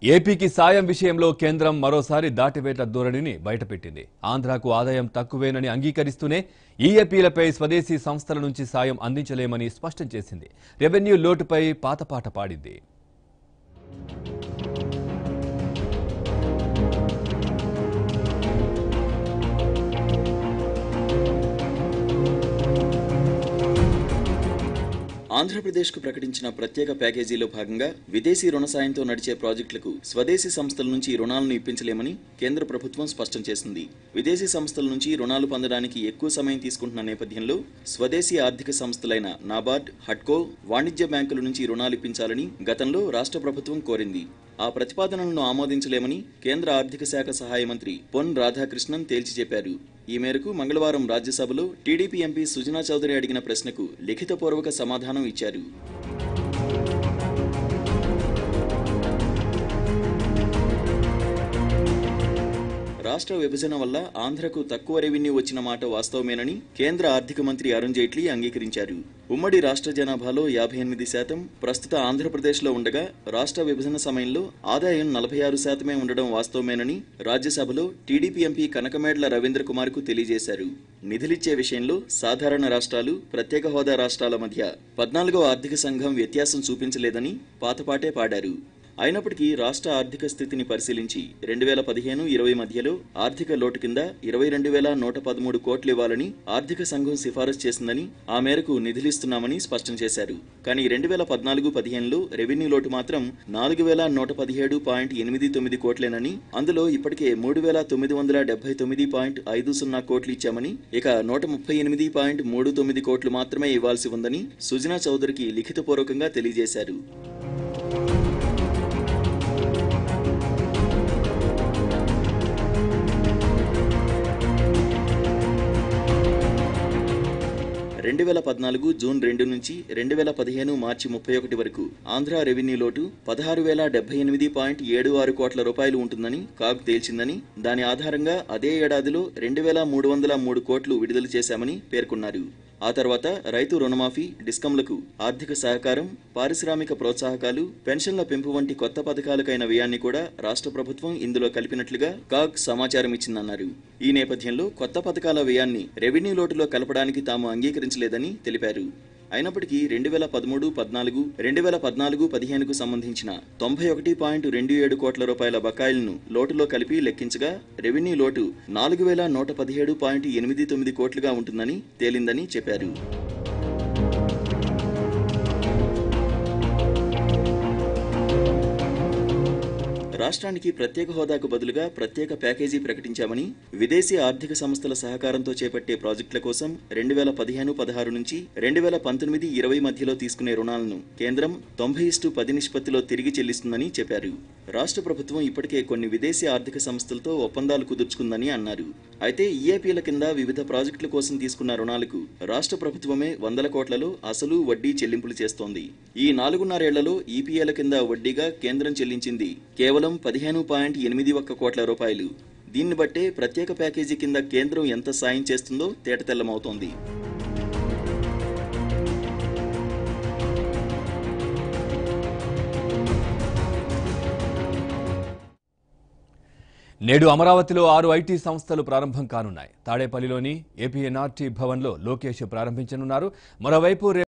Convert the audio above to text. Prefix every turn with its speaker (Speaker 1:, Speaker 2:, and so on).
Speaker 1: ఏపీకి సాయం విషయంలో కేంద్రం మరోసారి దాటివేత ధోరణిని బయటపెట్టింది ఆంధ్రాకు ఆదాయం తక్కువేనని అంగీకరిస్తూనే ఈఏపీలపై స్వదేశీ సంస్థల నుంచి సాయం అందించలేమని స్పష్టం చేసింది రెవెన్యూ లోటుపై పాతపాట పాడింది
Speaker 2: ఆంధ్రప్రదేశ్కు ప్రకటించిన ప్రత్యేక ప్యాకేజీలో భాగంగా విదేశీ రుణ సాయంతో నడిచే ప్రాజెక్టులకు స్వదేశీ సంస్థల నుంచి రుణాలను ఇప్పించలేమని కేంద్ర ప్రభుత్వం స్పష్టం చేసింది విదేశీ సంస్థల నుంచి రుణాలు పొందడానికి ఎక్కువ సమయం తీసుకుంటున్న నేపథ్యంలో స్వదేశీ ఆర్థిక సంస్థలైన నాబార్డ్ హట్కో వాణిజ్య బ్యాంకుల నుంచి రుణాలు ఇప్పించాలని గతంలో రాష్ట్ర ప్రభుత్వం కోరింది ఆ ప్రతిపాదనలను ఆమోదించలేమని కేంద్ర ఆర్థిక శాఖ సహాయ మంత్రి పొన్ రాధాకృష్ణన్ తేల్చి చెప్పారు ఈ మేరకు మంగళవారం రాజ్యసభలో టీడీపీ ఎంపీ సుజనా చౌదరి అడిగిన ప్రశ్నకు లిఖితపూర్వక సమాధానం ఇచ్చారు రాష్ట్ర విభజన వల్ల ఆంధ్రకు తక్కువ రెవెన్యూ వచ్చిన మాట వాస్తవమేనని కేంద్ర ఆర్థిక మంత్రి అరుణ్ జైట్లీ అంగీకరించారు ఉమ్మడి రాష్ట్ర జనాభాలో యాభై ఎనిమిది శాతం ప్రస్తుత ఆంధ్రప్రదేశ్లో ఉండగా రాష్ట్ర విభజన సమయంలో ఆదాయం నలభై ఆరు శాతమే ఉండడం వాస్తవమేనని రాజ్యసభలో టీడీపీ ఎంపీ కనకమేడ్ల రవీంద్ర కుమార్కు తెలియజేశారు నిధులిచ్చే విషయంలో సాధారణ రాష్ట్రాలు ప్రత్యేక హోదా రాష్ట్రాల మధ్య పద్నాలుగో ఆర్థిక సంఘం వ్యత్యాసం చూపించలేదని పాతపాటే పాడారు అయినప్పటికీ రాష్ట్ర ఆర్థిక స్థితిని పరిశీలించి రెండు వేల పదిహేను ఇరవై మధ్యలో ఆర్థిక లోటు కింద ఇరవై రెండు వేల నూట పదమూడు కోట్లు ఇవ్వాలని ఆర్థిక సంఘం సిఫారసు చేసిందని ఆ మేరకు నిధులిస్తున్నామని స్పష్టం చేశారు కానీ రెండు వేల పద్నాలుగు పదిహేనులో రెవెన్యూ లోటు మాత్రం నాలుగు వేల నూట పదిహేడు పాయింట్ ఎనిమిది తొమ్మిది కోట్లేనని అందులో ఇప్పటికే మూడు వేల తొమ్మిది వందల డెబ్బై తొమ్మిది పాయింట్ ఐదు సున్నా కోట్లు ఇచ్చామని ఇక నూట ముప్పై ఎనిమిది పాయింట్ మూడు తొమ్మిది కోట్లు మాత్రమే ఇవ్వాల్సి ఉందని సుజనా చౌదరికి లిఖితపూర్వకంగా తెలియజేశారు రెండు వేల పద్నాలుగు జూన్ రెండు నుంచి రెండు వేల పదిహేను మార్చి ముప్పై ఒకటి వరకు ఆంధ్ర రెవెన్యూ లోటు పదహారు వేల డెబ్బై ఎనిమిది పాయింట్ ఏడు ఆరు కోట్ల రూపాయలు ఉంటుందని కాగ్ తేల్చిందని దాని ఆధారంగా అదే ఏడాదిలో రెండు వేల మూడు వందల మూడు కోట్లు విడుదల చేశామని పేర్కొన్నారు ఆ తర్వాత రైతు రుణమాఫీ డిస్కంలకు ఆర్థిక సహకారం పారిశ్రామిక ప్రోత్సాహకాలు పెన్షన్ల పెంపు వంటి కొత్త పథకాలకైన వ్యయాన్ని కూడా రాష్ట్ర ప్రభుత్వం ఇందులో కలిపినట్లుగా కాగ్ సమాచారం ఇచ్చిందన్నారు ఈ నేపథ్యంలో కొత్త పథకాల వ్యయాన్ని రెవెన్యూ లోటులో కలపడానికి తాము అంగీకరించలేదని తెలిపారు అయినప్పటికీ రెండు వేల పదమూడు పద్నాలుగు రెండు వేల పద్నాలుగు పదిహేనుకు సంబంధించిన తొంభై ఒకటి పాయింట్ రెండు ఏడు కోట్ల రూపాయల బకాయిలను లోటులో కలిపి లెక్కించగా రెవెన్యూ లోటు నాలుగు వేల నూట పదిహేడు పాయింట్ ఎనిమిది తొమ్మిది కోట్లుగా ఉంటుందని తేలిందని చెప్పారు రాష్ట్రానికి ప్రత్యేక హోదాకు బదులుగా ప్రత్యేక ప్యాకేజీ ప్రకటించామని విదేశీ ఆర్థిక సంస్థల సహకారంతో చేపట్టే ప్రాజెక్టుల కోసం రెండు వేల పదిహేను పదహారు నుంచి రెండు వేల పంతొమ్మిది ఇరవై మధ్యలో తీసుకునే రుణాలను కేంద్రం తొంభై ఇస్టు పది నిష్పత్తిలో తిరిగి చెల్లిస్తుందని చెప్పారు రాష్ట్ర ప్రభుత్వం ఇప్పటికే కొన్ని విదేశీ ఆర్థిక సంస్థలతో ఒప్పందాలు కుదుర్చుకుందని అన్నారు అయితే ఈఏపీల కింద వివిధ ప్రాజెక్టుల కోసం తీసుకున్న రుణాలకు రాష్ట్ర ప్రభుత్వమే వందల కోట్లలో అసలు వడ్డీ చెల్లింపులు చేస్తోంది ఈ నాలుగున్నరేళ్లలో ఈపీఏల కింద వడ్డీగా కేంద్రం చెల్లించింది కేవలం పదిహేను పాయింట్ ఎనిమిది ఒక్క కోట్ల రూపాయలు దీన్ని బట్టే ప్రత్యేక ప్యాకేజీ కింద కేంద్రం ఎంత సాయం చేస్తుందో తేటతెల్లమవుతోంది
Speaker 1: నేడు అమరావతిలో ఆరు ఐటీ సంస్థలు ప్రారంభం కానున్నాయి తాడేపల్లిలోని ఏపీఎన్ఆర్టీ భవన్లో లోకేష్ ప్రారంభించనున్నారు మరోవైపు రే-